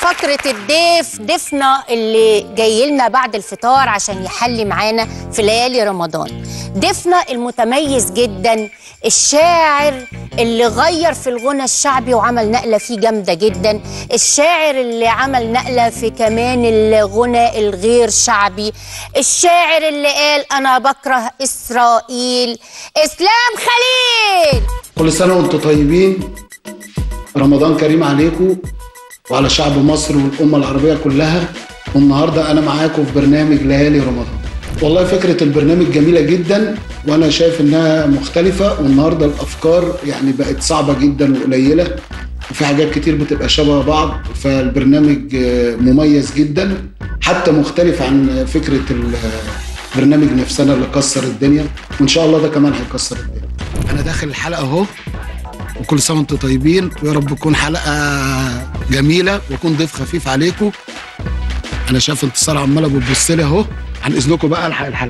فقرة الضيف ضيفنا اللي جاي لنا بعد الفطار عشان يحلي معانا في ليالي رمضان ضيفنا المتميز جدا الشاعر اللي غير في الغنى الشعبي وعمل نقلة فيه جامدة جدا الشاعر اللي عمل نقلة في كمان الغنى الغير شعبي الشاعر اللي قال أنا بكره إسرائيل إسلام خليل كل سنة وانتم طيبين رمضان كريم عليكم وعلى شعب مصر والأمة العربية كلها والنهاردة أنا معاكم في برنامج ليالي رمضان والله فكرة البرنامج جميلة جدا وأنا شايف إنها مختلفة والنهاردة الأفكار يعني بقت صعبة جدا وقليلة وفي حاجات كتير بتبقى شبه بعض فالبرنامج آه، مميز جدا حتى مختلف عن فكرة البرنامج نفسنا اللي كسر الدنيا وإن شاء الله ده كمان هيكسر الدنيا أنا داخل الحلقة أهو وكل سنه وانتم طيبين ويا رب تكون حلقه جميله واكون ضيف خفيف عليكم انا شايف انتصار عماله بتبص لي اهو عن اذنكم بقى الحق الحلقه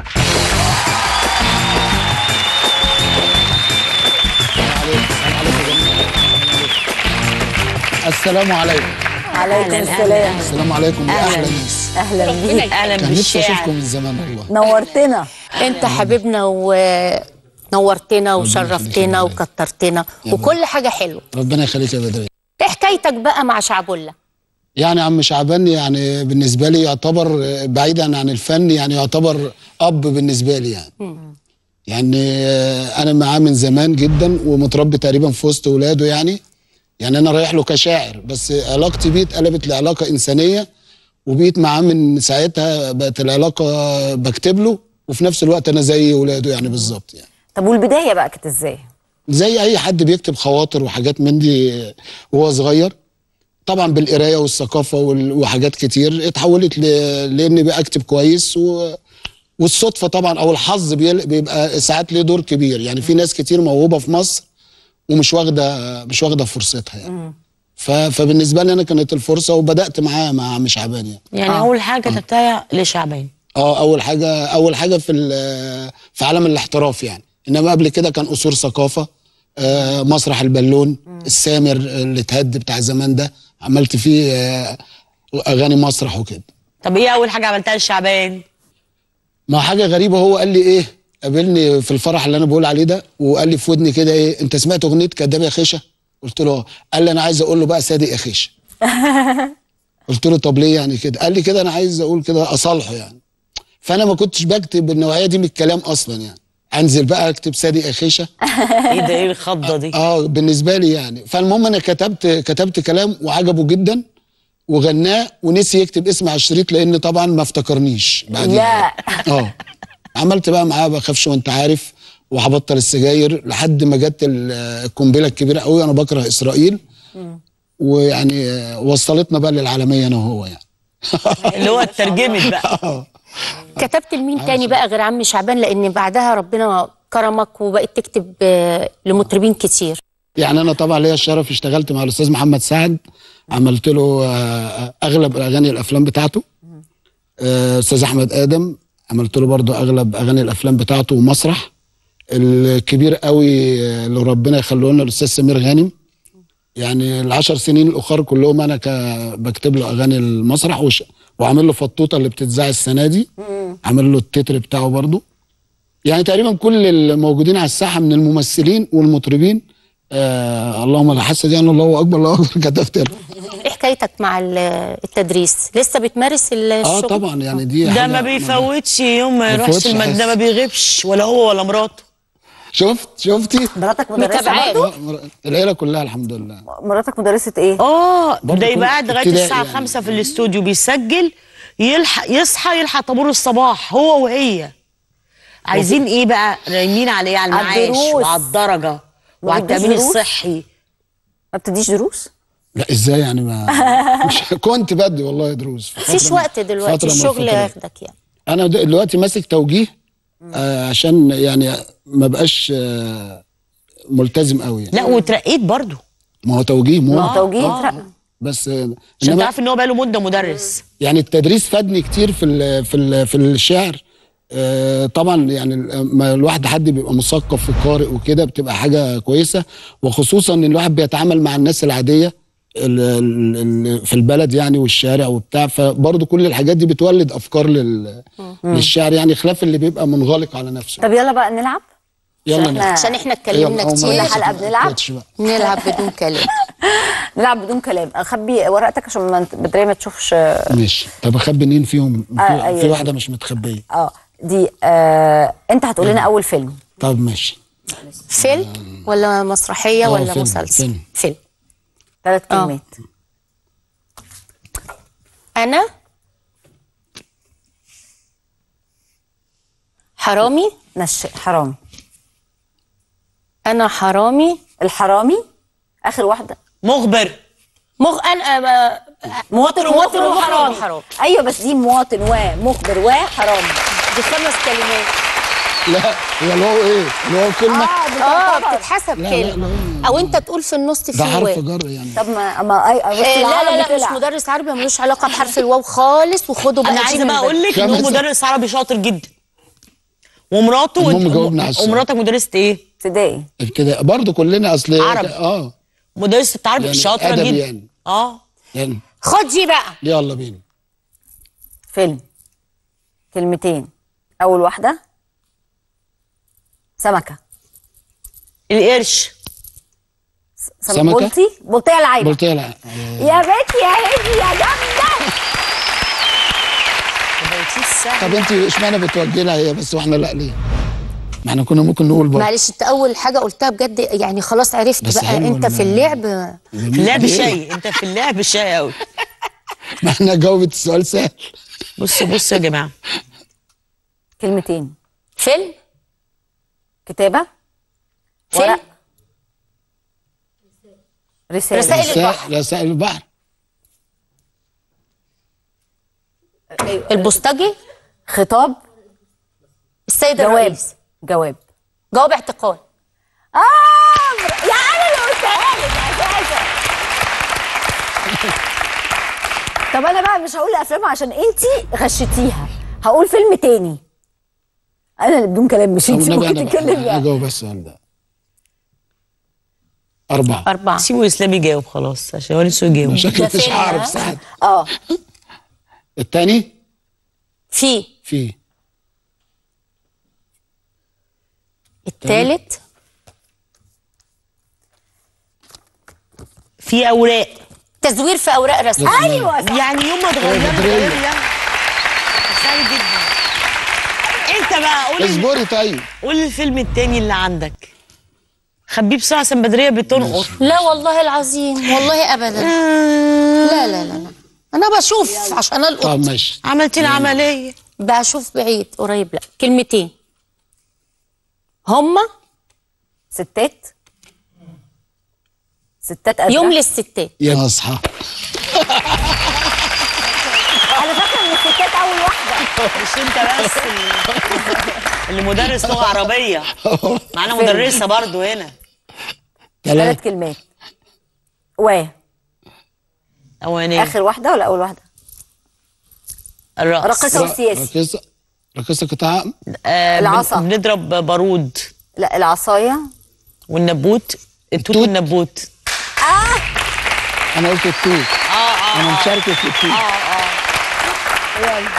السلام عليكم عليكم السلام السلام عليكم يا احلى ناس اهلا بيك اهلا كان نفسي بالشاعر اشوفكم من زمان والله نورتنا انت حبيبنا ونورتنا وشرفتنا وكترتنا وكل حاجه حلوه ربنا يخليك يا بدري ايه حكايتك بقى مع شعبولة يعني عم شعبان يعني بالنسبة لي يعتبر بعيدا عن الفن يعني يعتبر أب بالنسبة لي يعني يعني آه، أنا معاه من زمان جدا ومتربي تقريبا في وسط ولاده يعني يعني أنا رايح له كشاعر بس علاقتي بيه اتقلبت لعلاقة إنسانية وبقيت معاه من ساعتها بقت العلاقة بكتب له وفي نفس الوقت أنا زي ولاده يعني بالظبط يعني طب والبدايه بقى كانت ازاي زي اي حد بيكتب خواطر وحاجات من دي وهو صغير طبعا بالقرايه والثقافه وال- وحاجات كتير اتحولت ل... لاني بقى اكتب كويس و... والصدفه طبعا او الحظ بيل... بيبقى ساعات ليه دور كبير يعني في ناس كتير موهوبه في مصر ومش واخده مش واخده فرصتها يعني ف... فبالنسبه لي انا كانت الفرصه وبدات معاه مع عم شعبان يعني يعني آه. اول حاجه كتبتها لشعبان اه اول حاجه اول حاجه في ال- في عالم الاحتراف يعني انما قبل كده كان اصول ثقافه آه مسرح البالون السامر اللي اتهد بتاع زمان ده عملت فيه آه اغاني مسرح وكده طب ايه اول حاجه عملتها لشعبان ما حاجه غريبه هو قال لي ايه قابلني في الفرح اللي انا بقول عليه ده وقال لي في ودني كده ايه انت سمعت اغنيه كداب يا خيشه قلت له اه قال لي انا عايز اقول له بقى صادق يا خيشه قلت له طب ليه يعني كده قال لي كده انا عايز اقول كده اصالحه يعني فانا ما كنتش بكتب النوعيه دي من الكلام اصلا يعني انزل بقى اكتب صادق يا خيشه ايه ده ايه الخضه دي اه بالنسبه لي يعني فالمهم انا كتبت كتبت كلام وعجبه جدا وغناه ونسي يكتب اسمي على الشريط لان طبعا ما افتكرنيش بعدين لا. اه عملت بقى معاه بخافش وانت عارف وهبطل السجاير لحد ما جت ال- القنبله الكبيره قوي انا بكره اسرائيل ويعني آه، وصلتنا بقى للعالميه انا وهو يعني اللي هو اترجمت بقى اه كتبت لمين تاني بقى غير عم شعبان لان بعدها ربنا كرمك وبقيت تكتب آه، لمطربين كتير يعني انا طبعا ليا الشرف اشتغلت مع الاستاذ محمد سعد عملت له آه، اغلب اغاني الافلام بتاعته آه، استاذ احمد ادم عملت له برضه اغلب اغاني الافلام بتاعته ومسرح الكبير قوي آه، اللي ربنا يخليه لنا الاستاذ سمير غانم يعني العشر سنين الاخر كلهم انا ك... بكتب له اغاني المسرح وش... وعامل له فطوطه اللي بتتذاع السنه دي عامل له التتر بتاعه برضه يعني تقريبا كل الموجودين على الساحه من الممثلين والمطربين آه اللهم لا حسد يعني الله اكبر الله اكبر كتبت له ايه حكايتك مع ال- التدريس لسه بتمارس ال- اه الشغل طبعا يعني دي ده حاجة ما بيفوتش يوم ما يروحش بيفوتش المد ده ما حس. بيغيبش ولا هو ولا مراته شفت شفتي مراتك مدرسه متابعات. برضه آه، مر- العيله كلها الحمد لله مراتك مدرسه ايه اه برضه ده كل يبقى قاعد لغايه ابتدائي الساعه يعني. 5 في الاستوديو بيسجل يلحق يصحى يلحق طابور الصباح هو وهي عايزين ايه بقى رايمين على ايه على على المعاش الدروس. وعلى الدرجه وعلى بتديش التامين دروس؟ الصحي ما بتديش دروس لا ازاي يعني ما مش كنت بدي والله دروس في مفيش فترة- وقت دلوقتي فترة من الشغل الفترات. ياخدك يعني انا د- دلوقتي ماسك توجيه آه عشان يعني ما بقاش آه ملتزم قوي يعني. لا وترقيت برضو ما هو توجيه مو ما هو توجيه اترقى. بس آه، عشان انما تعرف ان هو بقاله مده مدرس يعني التدريس فادني كتير في ال في ال في الشعر آه، طبعا يعني ما الواحد حد بيبقى مثقف وقارئ وكده بتبقى حاجه كويسه وخصوصا ان الواحد بيتعامل مع الناس العاديه ال- ال- ال- في البلد يعني والشارع وبتاع فبرضه كل الحاجات دي بتولد افكار لل للشعر يعني خلاف اللي بيبقى منغلق على نفسه طب يلا بقى نلعب يلا إحنا- نلعب. عشان احنا يلا، اتكلمنا أول كتير مرة حلقة ما بنلعب. تقعدش بقى. نلعب بدون كلام نلعب بدون كلام اخبي ورقتك عشان ما انت- بدري ما تشوفش ماشي طب اخبي مين فيهم في, آه، أيوة. في واحده مش متخبيه اه دي آه انت هتقول لنا اول فيلم طب ماشي فيلم ولا مسرحيه آه، ولا فيلم، مسلسل فيلم. فيلم ثلاث آه. كلمات انا حرامي نش حرامي انا حرامي الحرامي اخر واحده مخبر مغ انا مواطن مواطن وحرامي وحرامي. ايوه بس دي مواطن ومخبر وحرامي دي خمس كلمات لا هي اللي هو ايه اللي هو كلمه اه بتتحسب لا، لا، كلمه لا. او انت تقول في النص ده في حرف واو جر يعني طب ما ما اي بص آه لا لا العربي لا مش طلع. مدرس عربي ملوش علاقه بحرف الواو خالص وخدوا بقى انا دي عايزه من بقى اقول لك ان هو خمسة. مدرس عربي شاطر جدا ومراته المهم وانت- جاوبنا على السؤال. ومراتك مدرسه ايه؟ ابتدائي كده برضه كلنا اصل عربي. اه مدرسه عربي يعني شاطره أدبي جدا يعني. اه يعني خد دي بقى يلا بينا فيلم كلمتين اول واحده سمكه القرش سم- سمكة؟ بولتي بولتيه العيبه قلت لها يا بنتي يا هدي يا جامده طب انت اشمعنى بتوجهي لها هي بس واحنا لا ليه؟ ما احنا كنا ممكن نقول برضه معلش انت اول حاجه قلتها بجد يعني خلاص عرفت بس بقى حلو انت ولا- في اللعب في اللعب ليه؟ شاي انت في اللعب شاي قوي ما احنا جاوبت السؤال سهل بصوا بصوا يا جماعه كلمتين فيلم كتابه فيلم ورق رساله رسائل رسائل البحر. رسائل البحر البوسطجي خطاب السيد جواب الرئيس جواب جواب اعتقال اه يا انا اللي قلتها لك اساسا طب انا بقى مش هقول افلام عشان انتي غشتيها هقول فيلم تاني انا اللي بدون كلام مش او انتي النبي ممكن انا تتكلم بقى بقى اجاوب بس السؤال ده أربعة أربعة سيبوا اسلام يجاوب خلاص عشان هو نفسه يجاوب شكلك ده مش فيلم، هعرف ها؟ ساعات اه التاني في في التالت في اوراق تزوير في أوراق رسم ايوه صح. يعني يوم ما اتغيرنا بدرية. اتغيرنا سهل جدا انت بقى قول اصبري طيب قول الفيلم التاني اللي عندك خبيه بسرعه عشان بدريه بتنقر لا والله العظيم والله أبدا لا لا لا لا أنا بشوف عشان طب ألقط ماشي عملتي العمليه بشوف بعيد قريب لا كلمتين هما ستات ستات قادرة يوم للستات يا اصحى انا فاكره ان الستات اول واحده مش انت بس اللي- اللي مدرس لغه عربيه معانا مدرسه برضو هنا ثلاث ثلاثة كلمات و اولانيه اخر واحده ولا اول واحده الرقص راقصه وسياسي ركزة ركزة قطاع آه بن- العصا. بنضرب بارود لا العصايه والنبوت التوت التوت. والنبوت انا قلت التوت اه اه انا مشاركة في التوت يلا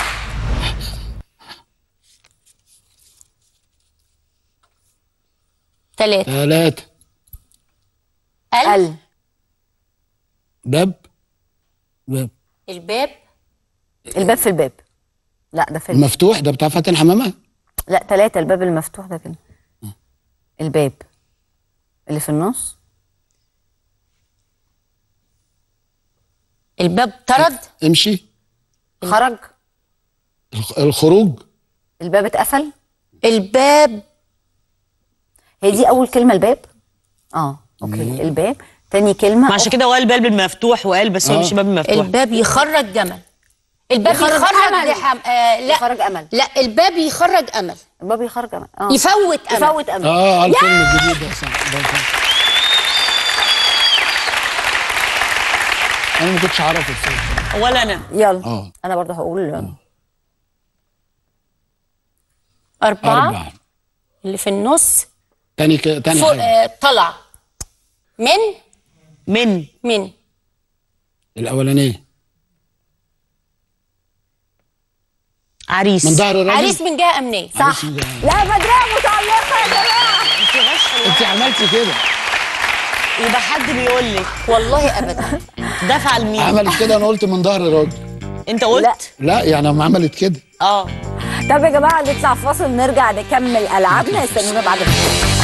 ثلاثة ثلاثة ال ال باب باب الباب الباب في الباب لا ده فيلم مفتوح ده بتاع فاتن حمامة لا ثلاثة الباب المفتوح ده كده الباب اللي في النص الباب طرد امشي خرج الخ- الخروج الباب اتقفل الباب هي دي أول كلمة الباب اه اوكي الباب تاني كلمة ما عشان كده هو قال باب المفتوح وقال بس هو آه. مش باب المفتوح الباب يخرج جمل الباب يخرج يخرج, أمل. لحم... آه لا يخرج أمل لا الباب يخرج امل الباب يخرج أمل اه يفوت امل يفوت أمل اه على الفيلم الجديد ده صح ده صح. انا ما كنتش اعرفه بصراحة ولا انا يلا اه أنا برضه هقول أربعة أربعة اللي في النص تاني ك... تاني فوق حاجة آه طلع من من من الاولانيه عريس من ظهر الراجل عريس من جهه امنيه صح لا بدريه متعلقه يا جماعه انت غش انت عملتي كده يبقى حد بيقول لك والله ابدا دفع لمين عملت كده انا قلت من ظهر الراجل انت قلت لا يعني لما عملت كده اه طب يا جماعه نطلع فاصل نرجع نكمل العابنا استنونا بعد الفاصل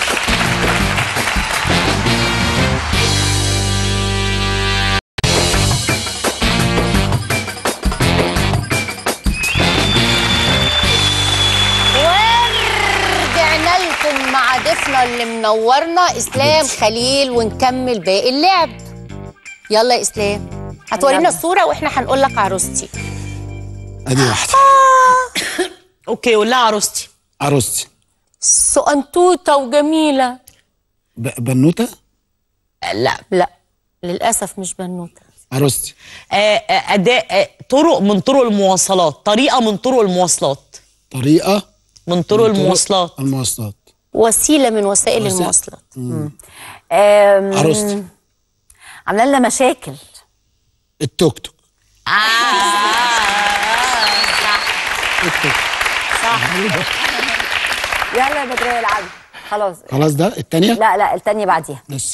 ورجعنا لكم مع ضيفنا اللي منورنا اسلام خليل ونكمل باقي اللعب يلا يا اسلام هتورينا الصوره واحنا هنقول لك عروستي ادي واحده اوكي قول لها عروستي عروستي سقنطوطه وجميله ب- بنوته لا لا للاسف مش بنوته عروستي آه، آه، اداء آه، طرق من طرق المواصلات طريقه من طرق المواصلات طريقه من طرق من المواصلات المواصلات وسيله من وسائل وسائل. المواصلات آم، عروستي عامله لنا مشاكل التوك توك آه، صح التوك صح يلا يا بدريه العبي خلاص خلاص ده الثانيه لا لا التانية بعديها لسه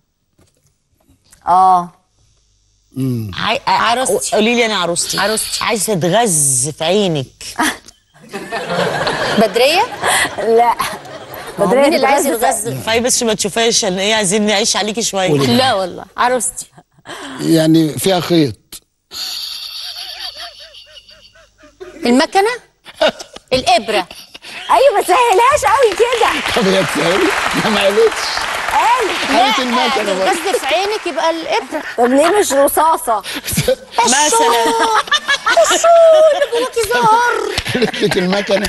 اه عاي... آه، عروستي. قولي لي انا عروستي عروستي. عايزه تغز في عينك بدريه لا ما هو بدرية مين اللي عايز تتغذى يتغذى طيب بس ما تشوفهاش ان ايه عايزين نعيش عليكي شويه لا والله عروستي يعني فيها خيط المكنه الابره ايوه ما تسهلهاش قوي كده طب هي تسهل لا ما قالتش ايوه قالت المكنه برضه. تتغذى في عينك يبقى الابره طب ليه مش رصاصه مثلا جواكي زهر قالت لك المكنه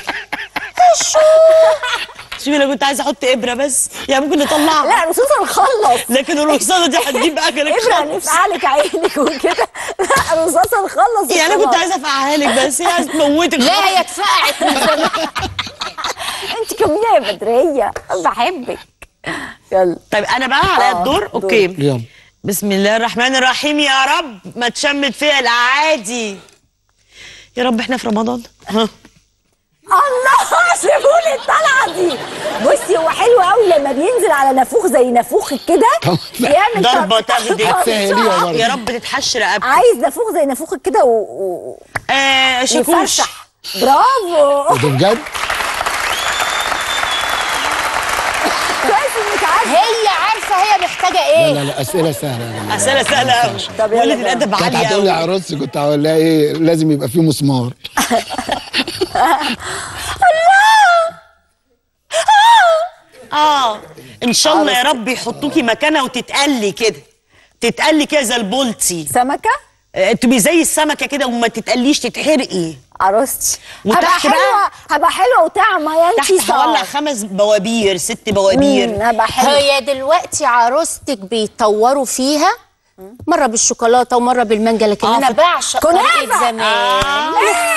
شوفي انا كنت عايزه احط ابره بس يعني ممكن نطلعها لا رصاصه نخلص لكن الرصاصه دي هتجيب اكلك ابره خالص نفعلك عينك وكده لا رصاصه نخلص يعني انا كنت وخلاص. عايزه افقعها لك بس هي عايزه تموتك لا هي اتفقعت من زمان انت كمية يا بدريه بحبك يلا طيب انا بقى عليا آه، الدور دور. اوكي يلا بسم الله الرحمن الرحيم يا رب ما تشمت فيها الاعادي يا رب احنا في رمضان ها. الله سيبولي الطلعه دي بصي هو حلو قوي لما بينزل على نافوخ زي نافوخك كده طب لا. بيعمل ضربة طب- تاخدي. هتسهليها برضه يا رب تتحش رقبتك عايز نافوخ زي نافوخك كده و... و... آه شاكوش ويفرشح برافو ده بجد كويس انك عارفه هي عارفه هي محتاجه لا ايه لا لا اسئله سهله اسئله سهله قوي طب يلا قله بقى. الادب كانت عاليه هتقول لي قوي عروستي كنت هقول لها ايه لازم يبقى فيه مسمار اه ان شاء الله يا رب يحطوكي مكانها وتتقلي كده تتقلي كده زي البولتي سمكه آه، تبقي زي السمكه كده وما تتقليش تتحرقي عروستي هبقى وتحت بقى- حلوه هبقى حلوه وطعمه يا تحت انتي هولع صار خمس بوابير ست بوابير هبقى حلوه هي دلوقتي عروستك بيطوروا فيها مره بالشوكولاته ومره بالمانجا لكن آه، انا في- بعشق كنافة. طريقه زمان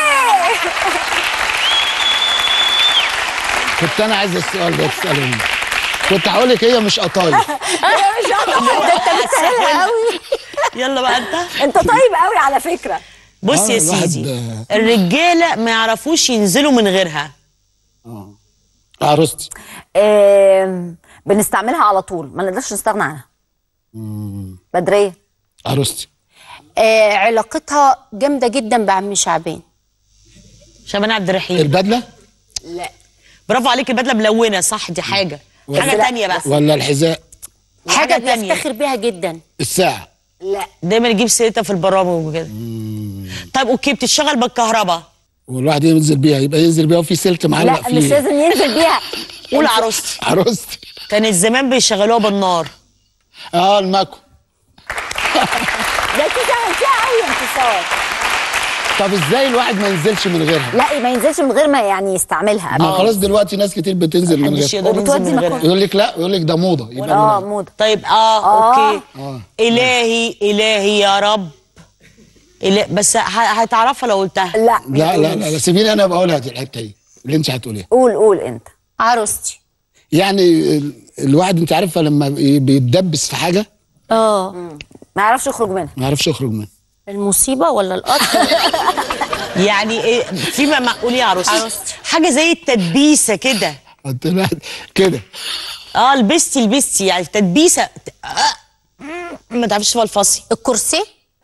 كنت انا عايز السؤال ده تسالوني كنت هقول لك هي مش قطايف هي مش قطعة. ده انت بتسهلها قوي يلا بقى انت انت طيب قوي على فكره بص آه، يا الواحد- سيدي الرجاله ما يعرفوش ينزلوا من غيرها عروستي آم، بنستعملها على طول ما نقدرش نستغنى عنها بدريه عروستي آه علاقتها جامده جدا بعم شعبان شعبان عبد الرحيم البدله لا برافو عليك البدله ملونه صح دي حاجه حاجه لا، تانية بقى ولا الحذاء حاجه حاجة تانية. بيفتخر بيها جدا الساعه لا دايما يجيب سيرتها في البرامج وكده طيب اوكي بتشتغل بالكهرباء والواحد ينزل بيها يبقى ينزل بيها وفي سلك معلق لا فيه مش لازم ينزل بيها قول عروستي عروستي كانت زمان بيشغلوها بالنار اه المكو ده انت سهلتيها قوي يا انتصار طب ازاي الواحد ما ينزلش من غيرها لا ما ينزلش من غير ما يعني يستعملها ما خلاص دلوقتي ناس كتير بتنزل من محدش غيرها يقدر ينزل وبتودي من غيرها مكان. يقول لك لا يقول لك ده موضه يبقى اه من- موضه طيب اه, اوكي آه. الهي الهي يا رب إله بس ه- هتعرفها لو قلتها لا لا لا لا, لا سيبيني انا بقولها دي الحته دي اللي انت هتقوليها قول قول انت عروستي يعني ال- الواحد انت عارفه لما بي- بيتدبس في حاجه اه ما يعرفش يخرج منها ما يعرفش يخرج منها المصيبه ولا القطر يعني إيه فيما معقول يا عروستي عروستي. حاجه زي التدبيسه كده قلت لها كده اه لبستي لبستي يعني تدبيسه آه. ما تعرفش تفلفصي الكرسي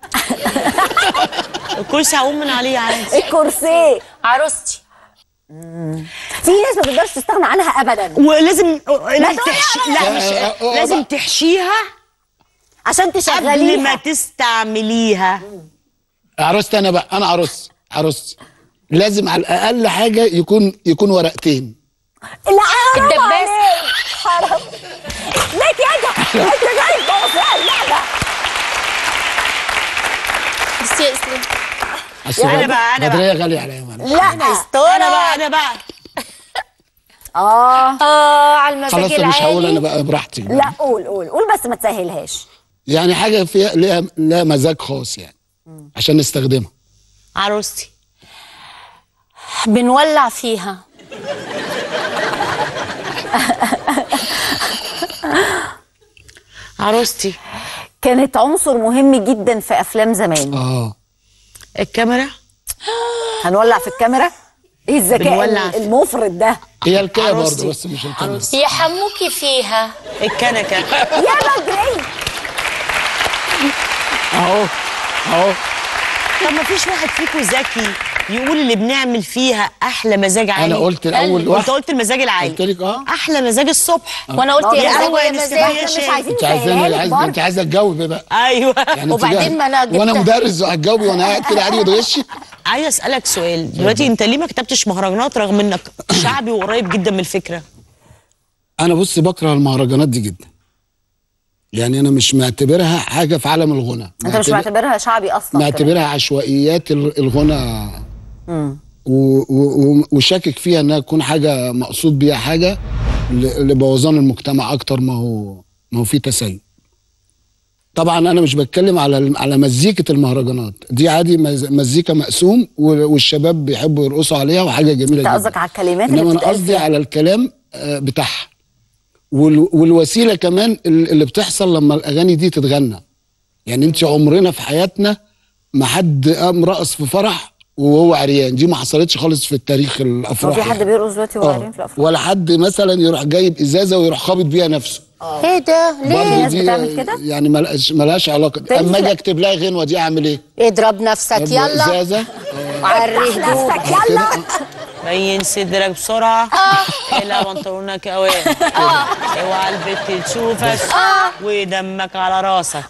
الكرسي هقوم من عليه عادي الكرسي عروستي في ناس ما تقدرش تستغنى عنها ابدا ولازم لازم تقولي تحشي أبداً. لا مش آه، آه، آه، لازم بقى. تحشيها عشان قبل ما تشغليها تستعمليها عروستي انا بقى انا عروس عروس لازم على الاقل حاجه يكون يكون ورقتين لا حرام الدباسة. عليك حرام ليه كده انت جاي تبوظ اللعبه بس يا اسلام أصل أنا برضه بقى- أنا بدريه غاليه عليا معلش لا انا بقى انا بقى اه اه على المزاج خلاص أنا مش هقول انا العالي بقى براحتي لا قول قول قول بس ما تسهلهاش يعني حاجه فيها ليها لها مزاج خاص يعني عشان نستخدمها عروستي بنولع فيها عروستي كانت عنصر مهم جدا في افلام زمان اه الكاميرا هنولع في الكاميرا ايه الذكاء بنولع في- المفرط ده هي الكايه عروستي. برضه بس مش الكاميرا يحموكي فيها الكنكه يا بدري اهو اهو طب ما فيش واحد فيكم ذكي يقول اللي بنعمل فيها احلى مزاج عالي انا قلت الاول انت واحد قلت المزاج العالي قلت لك اه احلى مزاج الصبح وانا قلت طب يا يا مزاج قهوة يا يا مزاج نسيبها. احنا مش عايزين انت عايزاني نسهلها لك عايز برضه. انت عايزه تجاوبي بقى ايوه يعني وبعدين انت ما أنا وانا جبتها. مدرس وهتجاوبي وانا قاعد كده قاعد وتغشي عايز اسالك سؤال دلوقتي انت ليه ما كتبتش مهرجانات رغم انك شعبي وقريب جدا من الفكره انا بص بكره المهرجانات دي جدا يعني انا مش معتبرها حاجه في عالم الغنى انت مش معتبر- معتبرها شعبي اصلا كمان. معتبرها عشوائيات ال- الغنى و- و- و- وشاكك فيها انها تكون حاجه مقصود بيها حاجه ل- لبوظان المجتمع اكتر ما هو ما هو في تسيب طبعا انا مش بتكلم على الم- على مزيكه المهرجانات دي عادي مز- مزيكا مقسوم وال- والشباب بيحبوا يرقصوا عليها وحاجه جميله انت جدا قصدك على الكلمات اللي انما انا بتتقال قصدي فيها. على الكلام آه، بتاعها وال- والوسيله كمان ال- اللي بتحصل لما الاغاني دي تتغنى يعني انت عمرنا في حياتنا ما حد قام رقص في فرح وهو عريان دي ما حصلتش خالص في التاريخ هو الافراح في حد يعني. بيرقص دلوقتي وهو آه. قاعدين في الافراح ولا حد مثلا يروح جايب ازازه ويروح خابط بيها نفسه ايه ده برضه ليه ناس بتعمل كده؟ يعني ملهاش ملهاش علاقه تنسى. اما اجي اكتب لها غنوه دي اعمل ايه؟ اضرب نفسك يلا ازازه عري هدوء نفسك يلا بين صدرك بسرعه الى بنطلونك اوان اوعى البت تشوفك ودمك على راسك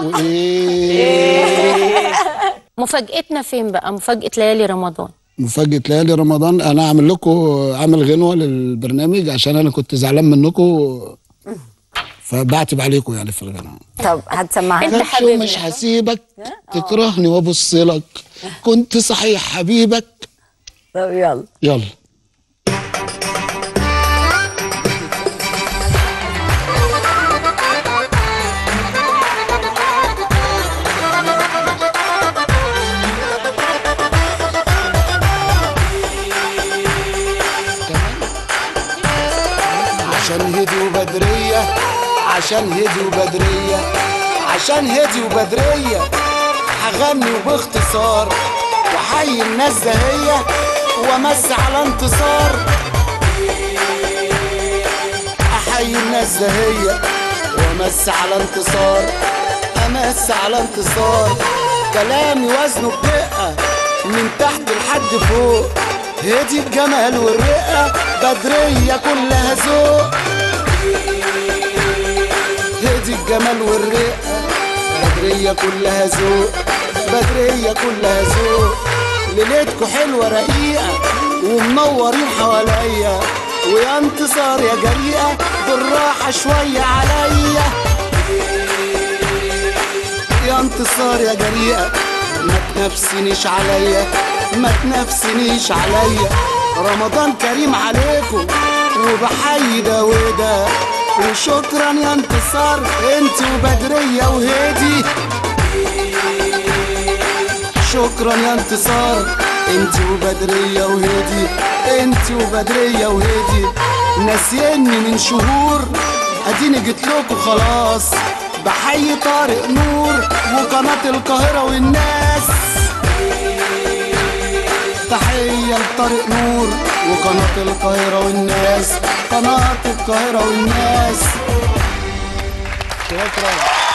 وايه مفاجأتنا فين بقى مفاجأة ليالي رمضان مفاجأة ليالي رمضان انا اعمل لكم عامل غنوة للبرنامج عشان انا كنت زعلان منكم فبعتب عليكم يعني في الغنوة طب هتسمعها انت لنا؟ نفسه حبيبنا. مش هسيبك تكرهني وابص لك كنت صحيح حبيبك طب يلا يلا عشان هدي وبدرية عشان هدي وبدرية عشان هدي وبدرية هغني وباختصار وحي الناس زهية وامس على انتصار احيي الناس زهية وامس على انتصار امس على انتصار كلامي وزنه بدقة من تحت لحد فوق هدي الجمال والرقة بدرية كلها ذوق هدي الجمال والرقة بدرية كلها ذوق بدرية كلها ذوق ليلتكوا حلوة رقيقة ومنورين حواليا ويا انتصار يا جريئة بالراحة شوية عليا يا انتصار يا جريئة ما تنافسنيش عليا ما تنافسنيش عليا رمضان كريم عليكم وبحيي ده وده وشكرا يا انتصار انت وبدرية وهدي شكرا يا انتصار انت وبدرية وهدي انت وبدرية وهدي ناسيني من شهور اديني جيت لكم خلاص بحيي طارق نور وقناة القاهرة والناس تحية لطارق نور وقناة القاهرة والناس قناة القاهرة والناس شكرا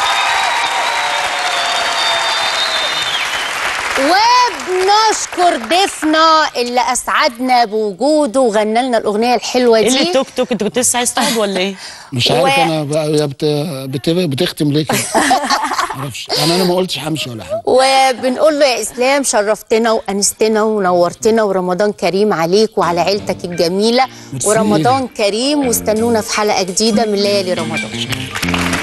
وبنشكر ضيفنا اللي اسعدنا بوجوده وغنى لنا الاغنيه الحلوه ايه اللي دي توك توك انت كنت لسه عايز تقعد ولا ايه؟ مش و- عارف انا بقى هي بت... بت... بتختم ليه كده معرفش يعني انا ما قلتش همشي ولا حاجه وبنقول له يا اسلام شرفتنا وانستنا ونورتنا ورمضان كريم عليك وعلى عيلتك الجميله ميرسي. ورمضان كريم واستنونا في حلقه جديده من ليالي رمضان